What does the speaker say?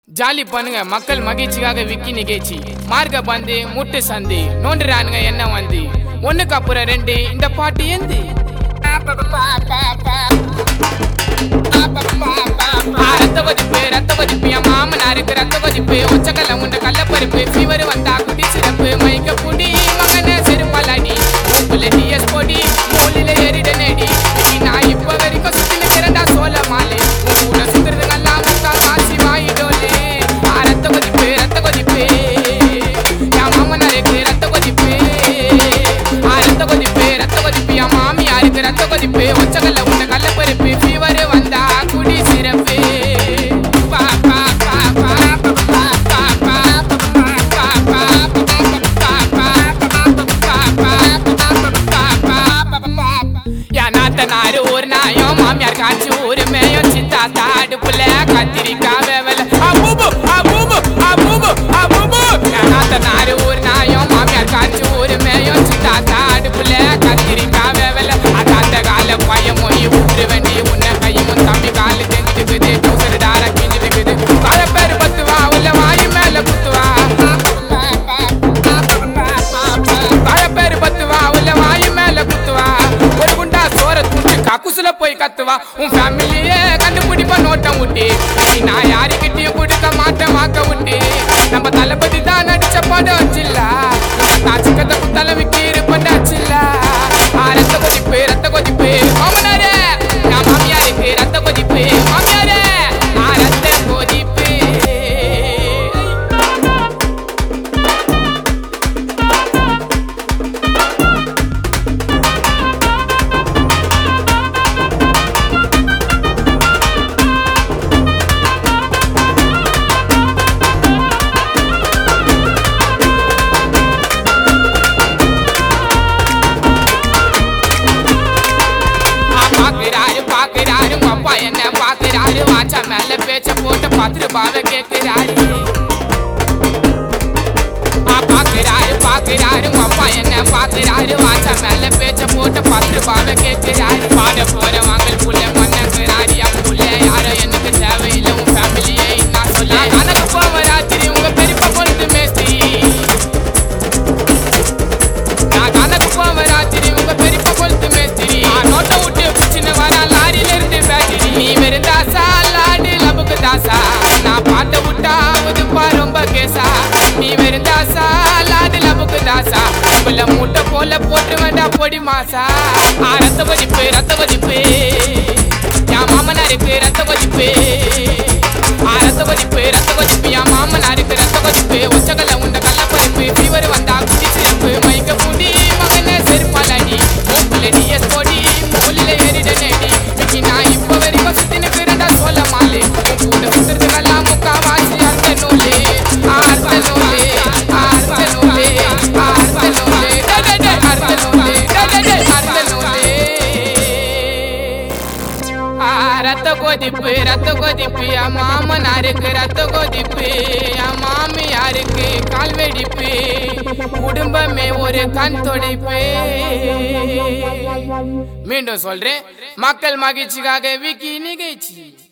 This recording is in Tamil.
ஜாலி பண்ணுங்க மக்கள் மகிழ்ச்சிக்காக விக்கி நிகழ்ச்சி மார்க்க பந்து முட்டு சந்தி நோண்டுறானுங்க என்ன வந்து ஒண்ணுக்கு அப்புறம் ரெண்டு இந்த பாட்டு ஏந்து ஆ, ரத்த கொதிப்பு ரத்த கொதிப்பு என் மாமனாருக்கு ரத்த கொதிப்பு ஒச்சக்கல்ல உண்ட கள்ளப்பருப்பு ஃபீவர் வந்தா குடி சிறப்பு மயக்க புடி மகன செருப்பலாடி உப்புல டிஎஸ் பொடி மூலில ஏறிட நேடி நான் இப்ப வரைக்கும் சுத்தி நிக்கிறேன்டா சோழ மாலை உன் கூட சுத்துறது நல்லா முக்கா காசி வாயிடோலே ஆ, ரத்த கொதிப்பு ரத்த கொதிப்பு என் மாமனாருக்கு ரத்த கொதிப்பு ஆ, ரத்த கொதிப்பு ரத்த கொதிப்பு என் மாமியாருக்கு ரத்த கொதிப்பு ஒச்சக்கல்ல உண்ட கள்ளப்பருப்பு ஃபீவர் வந்தா குடி சிறப்பு பா, பா, பா, பா, பா, பா, பா, பா, பா, பா, என் நாத்தனாரு ஒரு நாயும் மாமியார் காய்ச்சி ஒரு மேயும் சித்தா தாடுப்புல கத்திரிக்காய் வேவல அபூபு அபூபு அபூபு அபூபு என் நாத்தனாரு ஒரு நாயும் மாமியார் காய்ச்சி ஒரு மேயும் சித்தா தாடுப்புல கத்திரிக்காய் வேவல அதாத்த கால பையன் மொழி விட்டுரு வேண்டி உன்னை கையும் தம்பி காலு தெரிஞ்சுக்குது டவுசர் டார கிஞ்சிருக்குது பல பேர் பத்துவா உள்ள வாயு மேல குத்துவா பல பேர் பத்துவா உள்ள வாயு மேல குத்துவா ஒரு குண்டா சோற துண்டு கக்குசுல போய் கத்துவா உன் ஃபேமிலியே கண்டுபிடிப்ப நோட்டம் விட்டு நீ நான் யாருக்கிட்டையும் கொடுக்க மாட்டேன் வாக்க விட்டு நம்ம தளபதி தான் நடிச்ச படம் சில்லா நான் சிக்கத்தை குத்தால விக்கி இருப்பேன் சில்லா ஆ ரத்த கொதிப்பு ரத்த கொதிப்பு மாமனாரே நான் மாமியாருக்கு ரத்த கொதிப்பு மாமியாரே ஆ ரத்த கொதிப்பு ஆ, பாக்குறாரு பாக்குறாரு உங்க அப்பா என்ன பாக்குறாரு வாச்சா மேல பேச்ச போட்டு பத்து ரூபாவை கேக்குறாரு ஆ, பாக்குறாரு பாக்குறாரு உங்க அப்பா என்ன பாக்குறாரு வாச்சா மேல பேச்ச போட்டு பத்து ரூபாவை கேக்குறாரு பாட போற வாங்கல் புள்ள மன்னங்கிறாரு என் புள்ள யாரோ எனக்கு தேவையில்லை உன் ஃபேமிலியே நான் சொல்ல கணக்கு போவ ராத்திரி உங்க பெரியப்பா பொழுது மேஸ்திரி நான் கணக்கு போவ ராத்திரி உங்க பெரியப்பா கொளுத்து மேஸ்திரி நான் நோட்டை விட்டு பிடிச்சின்னு வரேன் லாரியில இருந்து பேட்டரி நீ வெறும் தாசா லாடு லபுக்கு தாசா நான் பாட்டை விட்டா உதுப்பா ரொம்ப கேசா நீ வெறும் தாசா லாடு லபுக்கு தாசா உள்ள மூட்டை போல போட்டு வேண்டாம் பொடி மாசா ஆ ரத்த கொதிப்பு ரத்த கொதிப்பு என் மாமனாருக்கு ரத்த கொதிப்பு ஆ ரத்த கொதிப்பு ரத்த கொதிப்பு என் மாமனாருக்கு ரத்த கொதிப்பு உச்சகல உண்ட கள்ளப்பருப்பு ஃபீவர் வந்தா குடி சிறப்பு மைக்க புடி மகனே செருப்பாலடி மூக்குல டிஎஸ் பொடி மூலில ஏறிட நேடி இன்னைக்கு நான் இப்ப வரைக்கும் சுத்தி நிக்கிறேன்டா சோழ மாலை உன் கூட சுத்துறதுக்கெல்லாம் முக்கா வாசி அர்த்த நூலே அர்த்த நூலே அர்த்த நூலே அர்த்த நூலே டே, டே, டே, அர்த்த நூலே டே, டே, டே, அர்த்த நூலே ஆ, ரத்த கொதிப்பு ரத்த கொதிப்பு என் மாமனாருக்கு ரத்த கொதிப்பு என் மாமியாருக்கு கால் வெடிப்பு குடும்பமே ஒரு கண் துடைப்பு மீண்டும் சொல்றேன் மக்கள் மகிழ்ச்சிக்காக விக்கி நிகழ்ச்சி